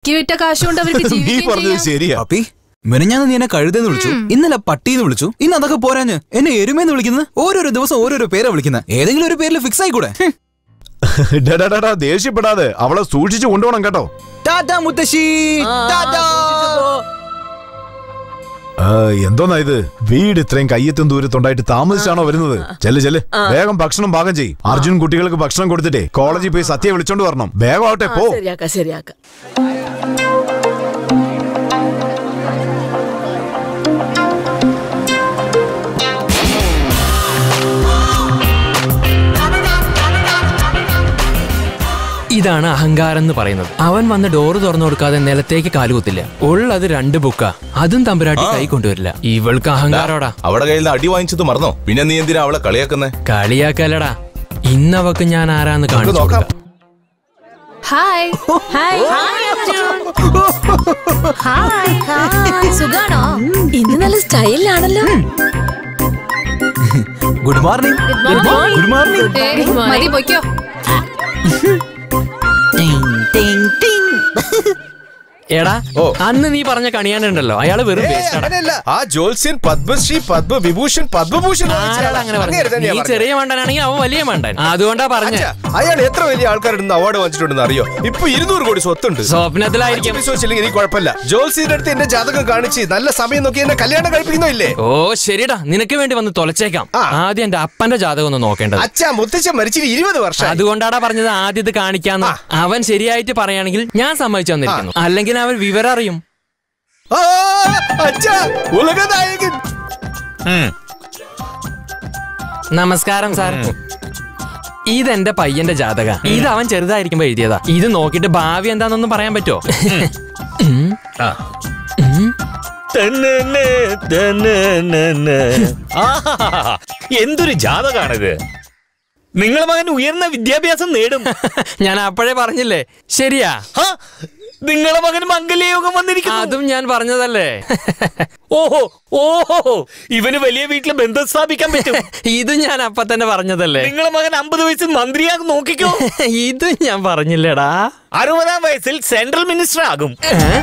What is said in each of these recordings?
പട്ടിക്ക് വിറ്റ കാശ് കൊണ്ട് അവർക്ക് നീ ജീവിക്കുകയും പറഞ്ഞത് ചെയ്യാം. ശരിയാ പപ്പി മിനഞ്ഞാന്ന് നീ എന്നെ കഴുതെന്ന് വിളിച്ചു ഇന്നലെ പട്ടീന്ന് വിളിച്ചു ഇന്ന് അതൊക്കെ പോരാഞ്ഞ് എന്നെ എരുമേന്ന് വിളിക്കുന്നത് ഓരോരോ ദിവസം ഓരോരോ പേരാ വിളിക്കുന്നത് ഏതെങ്കിലും ഒരു പേരിൽ ഫിക്സ് ആയിക്കൂടെ ഹും. ഡാ, ഡാ, ഡാ, ഡാ, ദേഷ്യപ്പെടാതെ അവളെ സൂക്ഷിച്ചു കൊണ്ടുപോകണം കേട്ടോ ടാറ്റാ മുത്തശ്ശി ടാറ്റാ. ആ, എന്തോന്നാ ഇത് വീട് ഇത്രയും കയ്യെത്തും ദൂരത്തുണ്ടായിട്ട് താമസിച്ചാണോ വരുന്നത് ചെല്ല് ചെല്ല് വേഗം ഭക്ഷണം പാകം ചെയ്യും അർജുൻ കുട്ടികൾക്ക് ഭക്ഷണം കൊടുത്തിട്ടേ കോളേജിൽ പോയി സത്യ വിളിച്ചോണ്ട് വരണം വേഗം ആവട്ടെ പോ ശരിയാക്ക ശരിയാക്ക ഇതാണ് അഹങ്കാരം എന്ന് പറയുന്നത് അവൻ വന്ന് ഡോറ് തുറന്നു കൊടുക്കാതെ നിലത്തേക്ക് കാലുകുത്തില്ല ഉള്ളത് രണ്ട് ബുക്കാ അതും തമ്പുരാട്ടി കൈ കൊണ്ടുവരില്ല ഇവൾക്ക് അഹങ്കാരോടാ അവിടെ കയ്യിൽ നിന്ന് അടി വാങ്ങിച്ചത് മറന്നോ പിന്നെ നീ എന്തിനാ അവളെ കളിയാക്കുന്നേ കളിയാക്കലടാ ഇന്നവക്ക് ഞാൻ ആരാന്ന് കാണിച്ചു നോക്കാം. കൊടുക്കാം. ഹായ് ഹായ് ഹായ് സുഖാണോ ഇന്ന് നല്ല സ്റ്റൈലിലാണല്ലോ ഗുഡ് മോർണിംഗ് ഗുഡ് മോർണിംഗ് ഏ, മതി പൊയ്ക്കോ എടാ ഓ. അന്ന് നീ പറഞ്ഞ കണിയാനുണ്ടല്ലോ അയാള് വെറും waste ആടാ. അങ്ങനെയല്ല ആ ജോത്സ്യൻ പത്മശ്രീ പത്മവിഭൂഷൺ പദ്മഭൂഷൺ വാങ്ങിച്ച ആരാടാ ആളാ. അങ്ങനെ അങ്ങേര് പറഞ്ഞത്? തന്നെയാ നീ പറഞ്ഞത്. ചെറിയ മണ്ടനാണെങ്കിൽ അവൻ വലിയ മണ്ടൻ അതുകൊണ്ടാ പറഞ്ഞ അച്ഛാ, അയാൾ എത്ര വലിയ ആൾക്കാരുടെ നിന്ന് അവാർഡ് വാങ്ങിച്ചിട്ടുണ്ടെന്ന് അറിയോ ഇപ്പൊ ഇരുന്നൂറ് കോടി സ്വത്തുണ്ട് സ്വപ്നത്തിലായിരിക്കും അഞ്ച് പൈസ വെച്ചില്ലെങ്കിൽ എനിക്ക് കുഴപ്പമില്ല ജോത്സ്യന്റെ അടുത്ത് എന്റെ ജാതകം കാണിച്ച് നല്ല സമയം നോക്കി എന്നെ കല്യാണം കഴിപ്പിക്കുന്നോ ഇല്ലേ ഓ ശരിടാ നിനക്ക് വേണ്ടി വന്ന് തൊലച്ചേക്കാം ആ. ആദ്യം എന്റെ അപ്പന്റെ ജാതകം ഒന്ന് നോക്കേണ്ടത് അച്ഛാ മുത്തച്ഛൻ മരിച്ചിട്ട് ഇരുപത് വർഷം അതുകൊണ്ടാടാ പറഞ്ഞത് ആദ്യം ഇത് കാണിക്കാന്ന് അവൻ ശരിയായിട്ട് പറയുകയാണെങ്കിൽ ഞാൻ സമ്മതിച്ചു തന്നിരിക്കുന്നു അല്ലെങ്കിൽ അവൻ വിവരം അറിയും അച്ഛാ ഉലകനായകൻ നമസ്കാരം സാർ ഇതെന്റെ പയ്യന്റെ ജാതക ഇത് അവൻ ചെറുതായിരിക്കുമ്പോ എഴുതിയതാ ഇത് നോക്കിട്ട് ഭാവി എന്താണെന്നൊന്നും പറയാൻ പറ്റോ തന്നനെ, തന്നനെ. ആഹാഹാഹാ. എന്തൊരു ജാതകാണിത് നിങ്ങളെ മകൻ ഉയർന്ന വിദ്യാഭ്യാസം നേടും ഞാൻ അപ്പോഴേ പറഞ്ഞില്ലേ ശരിയാ ഹാ, നിങ്ങളെ മകൻ മംഗല്യയോഗം വന്നിരിക്കുന്നു അതും ഞാൻ പറഞ്ഞതല്ലേ ഓഹോ ഓഹോ ഇവന് വലിയ വീട്ടിൽ ബന്ധം സ്ഥാപിക്കാൻ പറ്റും ഇത് ഞാൻ അപ്പൊ തന്നെ പറഞ്ഞതല്ലേ നിങ്ങളെ മകൻ അമ്പത് വയസ്സിൽ മന്ത്രിയാകും നോക്കിക്കോ ഇത് ഞാൻ പറഞ്ഞില്ലേടാ അറുപതാം വയസ്സിൽ സെൻട്രൽ മിനിസ്റ്റർ ആകും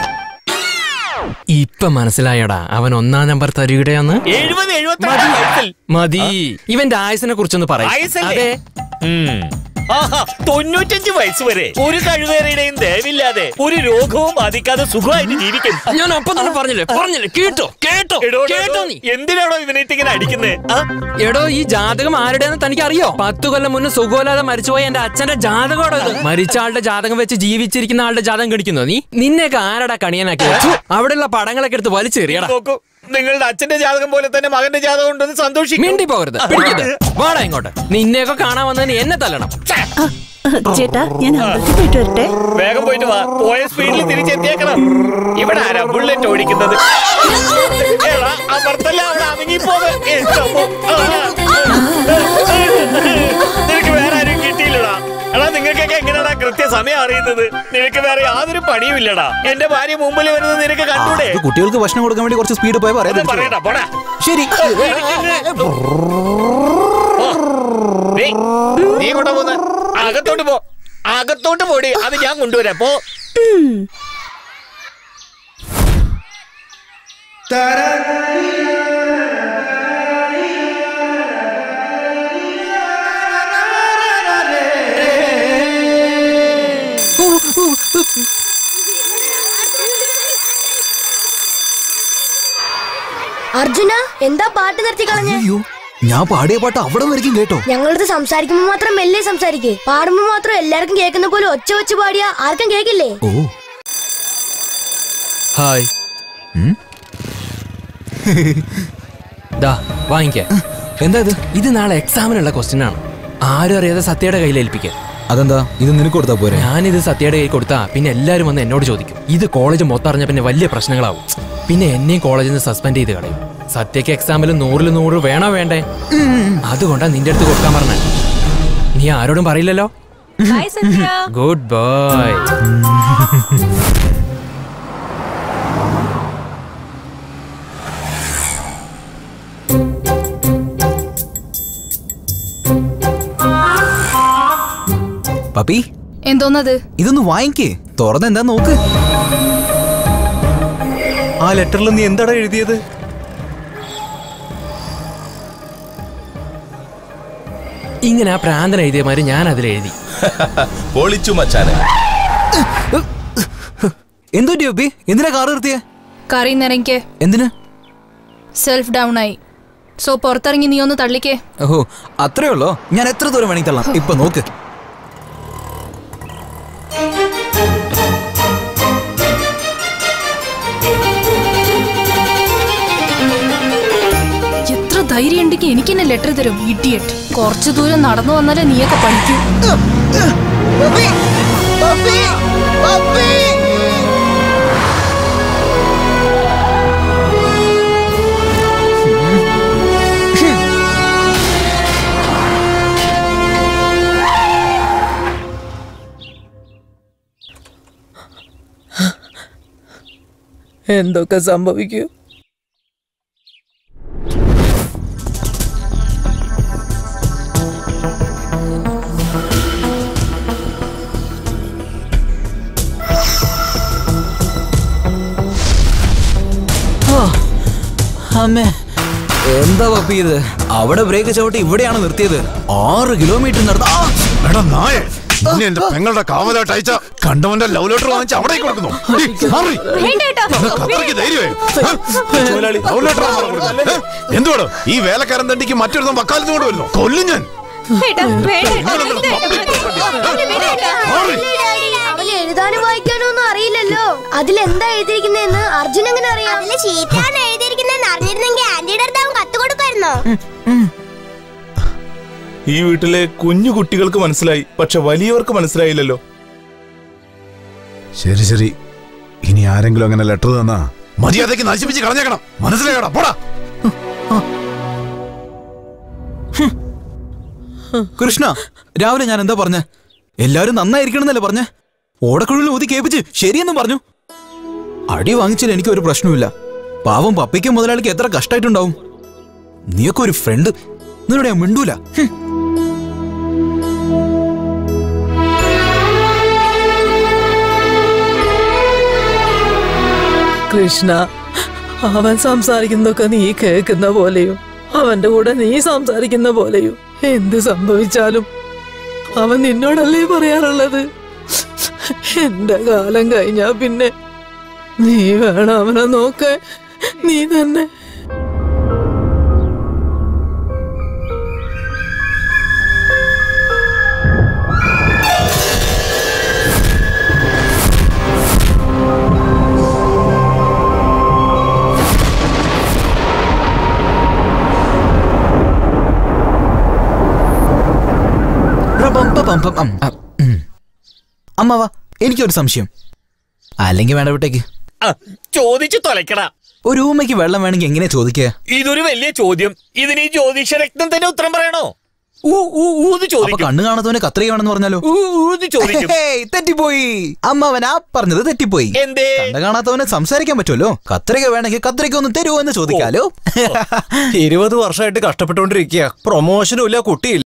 ഇപ്പൊ മനസ്സിലായടാ അവൻ ഒന്നാം നമ്പർ തരികടയാന്ന് എഴുപത് എഴുപത്തി വയസ്സിൽ മതി ഇവന്റെ ആയുസിനെ കുറിച്ചൊന്ന് പറയും ആയുസല്ലേ? ഉം. ആഹാ, തൊണ്ണൂറ്റഞ്ച് വയസ്സ് വരെ ഒരു കഴിവേറെയുടെയും ദയവില്ലാതെ ഒരു രോഗവും ബാധിക്കാതെ സുഖമായിട്ട് ജീവിക്കും ഞാൻ അപ്പൊ തന്നെ പറഞ്ഞില്ലേ പറഞ്ഞില്ലേ കേട്ടോ കേട്ടോ എടോ, കേട്ടോ എടോ, നീ എന്തിനാണോ ഇവനായിട്ട് ഇങ്ങനെ അടിക്കുന്നത് എടോ ഈ ജാതകം ആരുടെയെന്ന് തനിക്ക് അറിയോ പത്തു കൊല്ലം മുന്നേ സുഖമില്ലാതെ മരിച്ചുപോയ എന്റെ അച്ഛന്റെ ജാതകമാണോ ഇത് മരിച്ച ആളുടെ ജാതകം വെച്ച് ജീവിച്ചിരിക്കുന്ന ആളുടെ ജാതകം കടിക്കുന്നോ നീ നിന്നെയൊക്കെ ആരടാ കണിയാനാക്കി അവിടെയുള്ള പടങ്ങളൊക്കെ എടുത്ത് വലിച്ചെറിയടാ നോക്കൂ നിങ്ങളുടെ അച്ഛന്റെ ജാതകം പോലെ തന്നെ മകന്റെ ജാതകം ഉണ്ടെന്ന് സന്തോഷിക്കും മിണ്ടി പോകരുത് പിടിക്കരുത്. വാടാ ഇങ്ങോട്ട് നിന്നെയൊക്കെ കാണാൻ വന്നതിന് എന്നെ തല്ലണം ചേട്ടാ ഞാൻ അമ്പലത്തിൽ പോയിട്ട് വരട്ടെ വേഗം പോയിട്ട് വാ പോയ സ്പീഡിൽ തിരിച്ചെത്തിയേക്കണം ഇവിടെ ആരാ ബുള്ളറ്റ് ഓടിക്കുന്നത് എടാ, അപ്പുറത്തല്ല അവിടെ അമങ്ങിപ്പോന്ന് എന്തപ്പോ? നിനക്ക് വേറെ ആരും കിട്ടിയില്ലടാ എടാ നിങ്ങൾക്കൊക്കെ എങ്ങനെയാടാ കൃത്യസമയം അറിയുന്നത് നിനക്ക് വേറെ യാതൊരു പണിയും ഇല്ലടാ എന്റെ ഭാര്യ മുമ്പിൽ വരുന്നത് നിനക്ക് കണ്ടൂടെ ഇത് കുട്ടികൾക്ക് ഭക്ഷണം കൊടുക്കാൻ വേണ്ടി കുറച്ച് സ്പീഡ് പോയി ഒന്നും പറയാം പറയണ്ട പോടാ ശരി നീ നീ കൊണ്ടാ പോന്നെ അകത്തോട്ട് പോ അകത്തോട്ട് പോടി അത് ഞാൻ കൊണ്ടുവരാം പോ അർജുന എന്താ പാട്ട് നിർത്തി കളഞ്ഞ അയ്യോ ഞാൻ പാടിയ പാട്ട് അവിടെ വരയ്ക്കും കേട്ടോ ഞങ്ങളടുത്ത് സംസാരിക്കുമ്പോ മാത്രം മെല്ലെ സംസാരിക്കേ പാടുമ്പോ മാത്രം എല്ലാവർക്കും കേൾക്കുന്ന പോലെ ഒച്ച വെച്ച് പാടിയാ ആർക്കും കേക്കില്ലേ ഓ ഹായ് ദാ വാങ്ങിക്ക എന്താ ഇത് ഇത് നാളെ എക്സാമിനുള്ള ക്വസ്റ്റ്യൻ ആണ് ആരും അറിയാതെ സത്യയുടെ കയ്യിൽ ഏൽപ്പിക്കുക അതെന്താ ഇത് നിനക്ക് കൊടുത്താ പോരെ ഞാനിത് സത്യയുടെ കയ്യിൽ കൊടുത്താ പിന്നെ എല്ലാവരും വന്ന് എന്നോട് ചോദിക്കും ഇത് കോളേജ് മൊത്തം അറിഞ്ഞ പിന്നെ വലിയ പ്രശ്നങ്ങളാവും പിന്നെ എന്നെയും കോളേജിൽ നിന്ന് സസ്പെൻഡ് ചെയ്ത് കളയും സത്യക്ക് എക്സാമിൽ നൂറിൽ നൂറ് വേണോ വേണ്ടേ അതുകൊണ്ടാ നിന്റെ അടുത്ത് കൊടുക്കാൻ പറഞ്ഞ നീ ആരോടും പറയില്ലല്ലോ ഗുഡ് ബോയ് പപ്പി എന്തോന്നത് ഇതൊന്ന് വാങ്ങിക്കേ തുറന്ന് എന്താ നോക്ക് ആ ലെറ്ററിൽ നീ എന്താടാ എഴുതിയത് ഇങ്ങനെ ആ പ്രാന്തന എഴുതിയ മാതിരി ഞാൻ അതിൽ എഴുതി പൊളിച്ചു മച്ചാനെ എന്തോ ഒപ്പി എന്തിനാ കാർ നിർത്തിയേ കറി നിറയ്ക്ക് എന്തിന് സെൽഫ് ഡൗൺ ആയി സോ പുറത്തിറങ്ങി നീ ഒന്ന് തള്ളിക്കേ ഓഹോ അത്രേ ഉള്ളോ ഞാൻ എത്ര ദൂരം വേണമെങ്കിൽ തള്ളാം ഇപ്പൊ നോക്ക് എത്ര ധൈര്യം ഉണ്ടെങ്കിൽ എനിക്ക് എന്നെ ലെറ്റർ തരും ഇഡിയറ്റ് കുറച്ചു ദൂരം നടന്നു വന്നാലേ നീയൊക്കെ പഠിക്കൂ എന്തൊക്കെ സംഭവിക്കൂ അമ്മേ എന്താ പപ്പി ഇത് അവിടെ ബ്രേക്ക് ചവിട്ടി ഇവിടെയാണ് നിർത്തിയത് ആറ് കിലോമീറ്റർ നടത്ത ആ! എടാ നായ നിന്നെ എന്റെ പെങ്ങളുടെ കാവലായിട്ട് അയച്ച കണ്ടവന്റെ ലവ് ലെറ്റർ വാങ്ങിച്ച് അവിടെ കൊടുക്കുന്നു ഈ, മാറി. നിനക്ക് അത്രയ്ക്ക് ധൈര്യമേ? ഹ? ലവ് ലെറ്റർ ആണോ കൊടുക്കുന്നത്? ഹ? എന്തുവാടോ ഈ വേലക്കാരൻ തണ്ടിക്ക് മറ്റൊരുത്തം വക്കാലത്ത് കൊണ്ട് വരുന്നു കൊല്ലും ഞാൻ അവന് എഴുതാനും വായിക്കാനും ഒന്നും അറിയില്ലല്ലോ അതിലെന്താ എഴുതിയിരിക്കുന്നതെന്ന് അർജുൻ എങ്ങനെ അറിയാം അതില് ചീത്തയാണ് എഴുതിയിരിക്കുന്നതെന്ന് അറിഞ്ഞിരുന്നെങ്കിൽ ആന്റിയുടെ അടുത്ത് അവൻ കത്ത് കൊടുക്കായിരുന്നോ ഈ വീട്ടിലെ കുഞ്ഞു കുട്ടികൾക്ക് മനസ്സിലായി പക്ഷെ വലിയവർക്ക് മനസ്സിലായില്ലല്ലോ ശരി ശരി ഇനി ആരെങ്കിലും അങ്ങനെ ലെറ്റർ തന്നാ മര്യാദയ്ക്ക് നശിപ്പിച്ച് കളഞ്ഞേക്കണം മനസ്സിലായടാ പോടാ കൃഷ്ണ രാവിലെ ഞാൻ എന്താ പറഞ്ഞ എല്ലാരും നന്നായിരിക്കണം എന്നല്ലേ പറഞ്ഞ ഓടക്കുഴലിൽ ഊതി കേൾപ്പിച്ച് ശരിയെന്നും പറഞ്ഞു അടി വാങ്ങിച്ചാൽ എനിക്ക് ഒരു പ്രശ്നവുമില്ല പാവം പപ്പയ്ക്കും മുതലാളിക്ക് എത്ര കഷ്ടായിട്ടുണ്ടാവും നീയൊക്കെ ഒരു ഫ്രണ്ട് നിന്നോട് ഞാൻ മിണ്ടൂല ഹും. കൃഷ്ണ അവൻ സംസാരിക്കുന്നതൊക്കെ നീ കേൾക്കുന്ന പോലെയും അവന്റെ കൂടെ നീ സംസാരിക്കുന്ന പോലെയും എന്ത് സംഭവിച്ചാലും അവൻ നിന്നോടല്ലേ പറയാറുള്ളത് എന്റെ കാലം കഴിഞ്ഞാ പിന്നെ നീ വേണം അവനെ നോക്കാൻ നീ തന്നെ റപം പപം പം അം. അ, ഉം. അമ്മാവ എനിക്കൊരു സംശയം അല്ലെങ്കിൽ വേണ്ട വിട്ടേക്ക് ആ, ചോദിച്ചു തൊലക്കടാ ഒരു ഊമയ്ക്ക് വെള്ളം വേണമെങ്കിൽ എങ്ങനെ ചോദിക്കുക ഇതൊരു വലിയ ചോദ്യം ഇതിന് ഈ ജ്യോതിഷ രക്തം തന്നെ ഉത്തരം പറയണോ ഊ ഊ ഊന്ന് അപ്പൊ ചോദിക്കും കണ്ണ് കാണാത്തവനെ കത്രിക വേണമെന്ന് പറഞ്ഞാലോ ഊ ഊന്ന് ചോദിക്കും ഹേയ്, തെറ്റിപ്പോയി അമ്മാവൻ ആ പറഞ്ഞത് തെറ്റിപ്പോയി എന്തേ കണ്ണ് കാണാത്തവനെ സംസാരിക്കാൻ പറ്റുമല്ലോ കത്രിക വേണമെങ്കിൽ കത്രിക ഒന്ന് തരുമോ എന്ന് ചോദിക്കാലോ ഇരുപത് വർഷമായിട്ട് കഷ്ടപ്പെട്ടുകൊണ്ടിരിക്കുക പ്രൊമോഷനും ഇല്ല കുട്ടിയില്ല